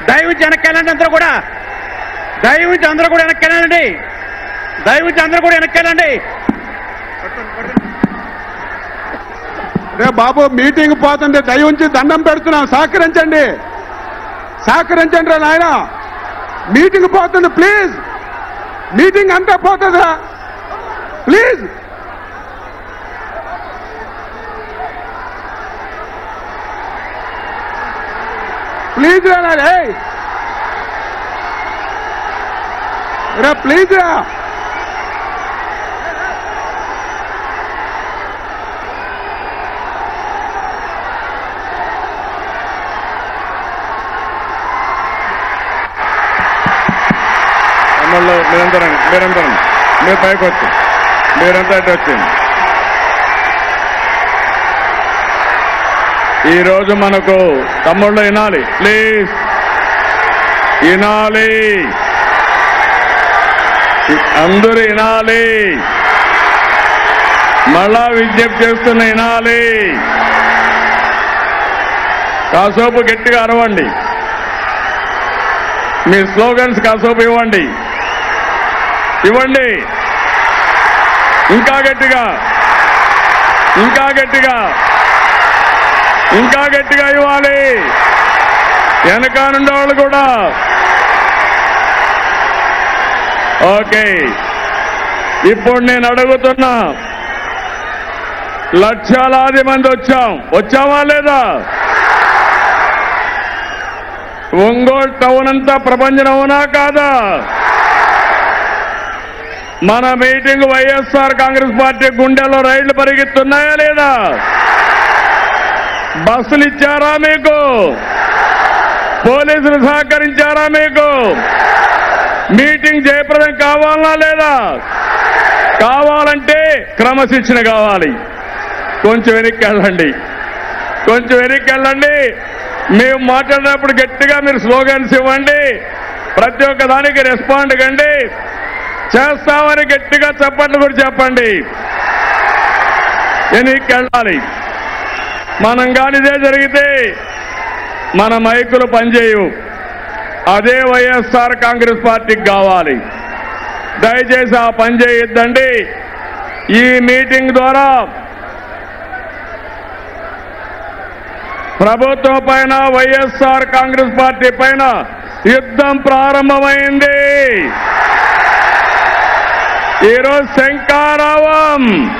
దయవించి వెనక్కి వెళ్ళండి అందరూ కూడా దయవించి అందరూ కూడా వెనక్కి వెళ్ళండి దయవించి అందరూ కూడా వెనక్కి వెళ్ళండి రే బాబు మీటింగ్ పోతుంది దయ ఉంచి దండం పెడుతున్నాం సహకరించండి సహకరించండి రా నాయన మీటింగ్ పోతుంది ప్లీజ్ మీటింగ్ అంతా పోతుందా ప్లీజ్ ప్లీజ్ రా నాయన ఏయ్. రా ప్లీజ్ రా తమ్ముళ్ళు మీరందరం మీరందరం మీరు పైకి వచ్చి మీరంతా ఇటు వచ్చింది ఈ రోజు మనకు తమ్ముళ్ళు వినాలి ప్లీజ్ వినాలి అందరూ వినాలి మళ్ళా విజ్ఞప్తి చేస్తున్న వినాలి కాసేపు గట్టిగా అరవండి మీ స్లోగన్స్ కాసేపు ఇవ్వండి ఇవ్వండి ఇంకా గట్టిగా ఇంకా గట్టిగా ఇంకా గట్టిగా ఇవ్వాలి వెనక నుండి వాళ్ళు కూడా ఓకే ఇప్పుడు నేను అడుగుతున్నా లక్షలాది మంది వచ్చాం వచ్చామా లేదా ఒంగోలు టౌన్ అంతా ప్రపంచం అవునా కాదా మన మీటింగ్ వైఎస్ఆర్ కాంగ్రెస్ పార్టీ గుండెల్లో రైళ్లు పరిగెత్తున్నాయా లేదా బస్సులు ఇచ్చారా మీకు పోలీసులు సహకరించారా మీకు మీటింగ్ జయప్రదం కావాలా లేదా కావాలంటే క్రమశిక్షణ కావాలి కొంచెం వెనక్కి వెళ్ళండి కొంచెం వెనక్కి వెళ్ళండి మేము మాట్లాడినప్పుడు గట్టిగా మీరు స్లోగన్స్ ఇవ్వండి ప్రతి ఒక్క దానికి రెస్పాండ్ కండి చేస్తామని గట్టిగా చప్పట్లు కూడా చెప్పండి వెనక్కి వెళ్ళాలి మనం కానీ ఇదే జరిగితే మన మైకులు పనిచేయవు అదే వైఎస్ఆర్ కాంగ్రెస్ పార్టీకి కావాలి దయచేసి ఆ పని చేయొద్దండి ఈ మీటింగ్ ద్వారా ప్రభుత్వం పైన వైఎస్ఆర్ కాంగ్రెస్ పార్టీ పైన యుద్ధం ప్రారంభమైంది ఈరోజు శంకారావం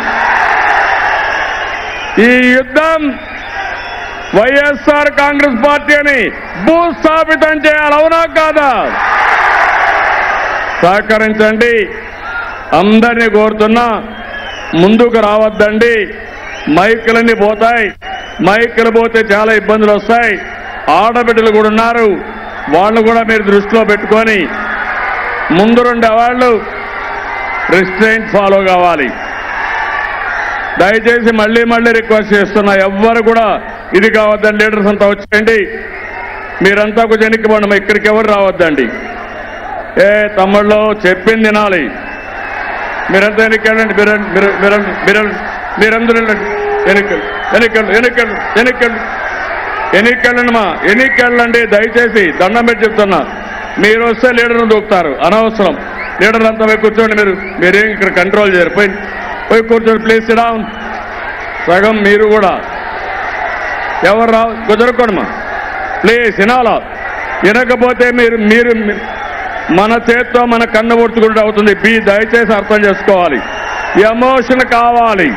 ఈ యుద్ధం వైఎస్ఆర్ కాంగ్రెస్ పార్టీని భూస్థాపితం చేయాలి అవునా కాదా సహకరించండి అందరినీ కోరుతున్నా ముందుకు రావద్దండి మైకులన్నీ పోతాయి మైకులు పోతే చాలా ఇబ్బందులు వస్తాయి ఆడబిడ్డలు కూడా ఉన్నారు వాళ్ళు కూడా మీరు దృష్టిలో పెట్టుకొని ముందు ఉండే వాళ్ళు రిస్ట్రైంట్ ఫాలో కావాలి దయచేసి మళ్ళీ మళ్ళీ రిక్వెస్ట్ చేస్తున్నా ఎవ్వరు కూడా ఇది కావద్దండి లీడర్స్ అంతా వచ్చేయండి మీరంతా కొంచెం ఎన్నికబండి ఇక్కడికి ఎవరు రావద్దండి ఏ తమ్ముళ్ళు చెప్పింది వినాలి మీరంతా ఎన్నికెళ్ళండి మీరు మీరు మీరు మీరు మీరందరూ వెళ్ళండి ఎన్నికలు ఎన్నికలు ఎన్నికలు ఎన్నికలు ఎన్నికెళ్ళండి మా ఎన్నికెళ్ళండి దయచేసి దండం పెట్టి చెప్తున్నా మీరు వస్తే లీడర్ను దూకుతారు అనవసరం లీడర్ అంతా పోయి కూర్చోండి మీరు మీరేం ఇక్కడ కంట్రోల్ చేయరు పోయి పోయి కూర్చోండి ప్లీజ్ డౌన్ సగం మీరు కూడా ఎవరు రా కుదరకండి మా ప్లీజ్ వినాలా వినకపోతే మీరు మీరు మన చేత్తో మన కన్ను ఒడుచుకుంటూ అవుతుంది బి దయచేసి అర్థం చేసుకోవాలి ఎమోషన్ కావాలి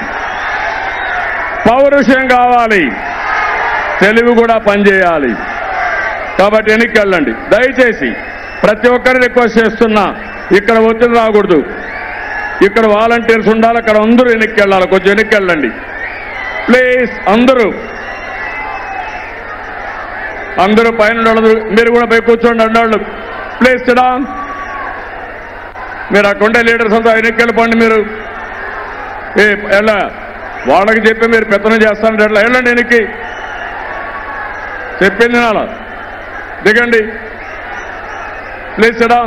పౌరుషం కావాలి తెలివి కూడా పనిచేయాలి కాబట్టి వెనక్కి వెళ్ళండి దయచేసి ప్రతి ఒక్కరిని రిక్వెస్ట్ చేస్తున్నా ఇక్కడ ఒత్తిడి రాకూడదు ఇక్కడ వాలంటీర్స్ ఉండాలి అక్కడ అందరూ వెనక్కి వెళ్ళాలి కొంచెం వెనక్కి వెళ్ళండి ప్లీజ్ అందరూ అందరూ పైన ఉండదు మీరు కూడా పై కూర్చోండి అన్నాళ్ళు ప్లీజ్ సిడా మీరు అక్కడ ఉండే లీడర్స్ అంతా వెనక్కి వెళ్ళిపోండి మీరు ఏ ఎలా వాళ్ళకి చెప్పి మీరు పెత్తనం చేస్తానంటే ఎట్లా వెళ్ళండి వెనక్కి చెప్పింది నాలా దిగండి ప్లీజ్ సిడా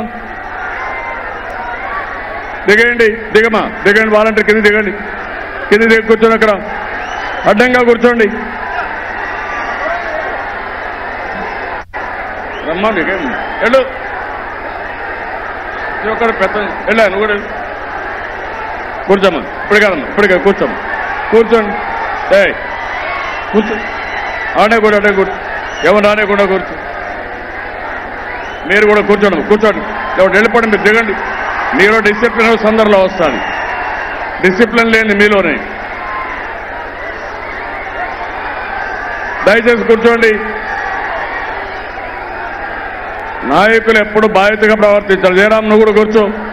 దిగండి దిగమా దిగండి వాలంటీర్ కింద దిగండి కింద దిగి కూర్చోండి అక్కడ అడ్డంగా కూర్చోండి రమ్మా నీకేం వెళ్ళు ప్రతి ఒక్కరు పెద్ద వెళ్ళా నువ్వు కూడా వెళ్ళు. కూర్చోమ్మా ఇప్పుడు కాదమ్మా ఇప్పటికే కూర్చోమ్మా కూర్చోండి ఏ కూర్చో ఆడే కూడా అడే కూర్చో ఎవరు ఆడే కూడా కూర్చో మీరు కూడా కూర్చోండి కూర్చోండి ఎవరు వెళ్ళిపోండి మీరు దిగండి మీరు డిసిప్లిన్ సందర్లో వస్తాను డిసిప్లిన్ లేని మీలోనే దయచేసి కూర్చోండి నాయకులు ఎప్పుడు బాధ్యతగా ప్రవర్తించాలి జయరాం నువ్వు కూడా కూర్చో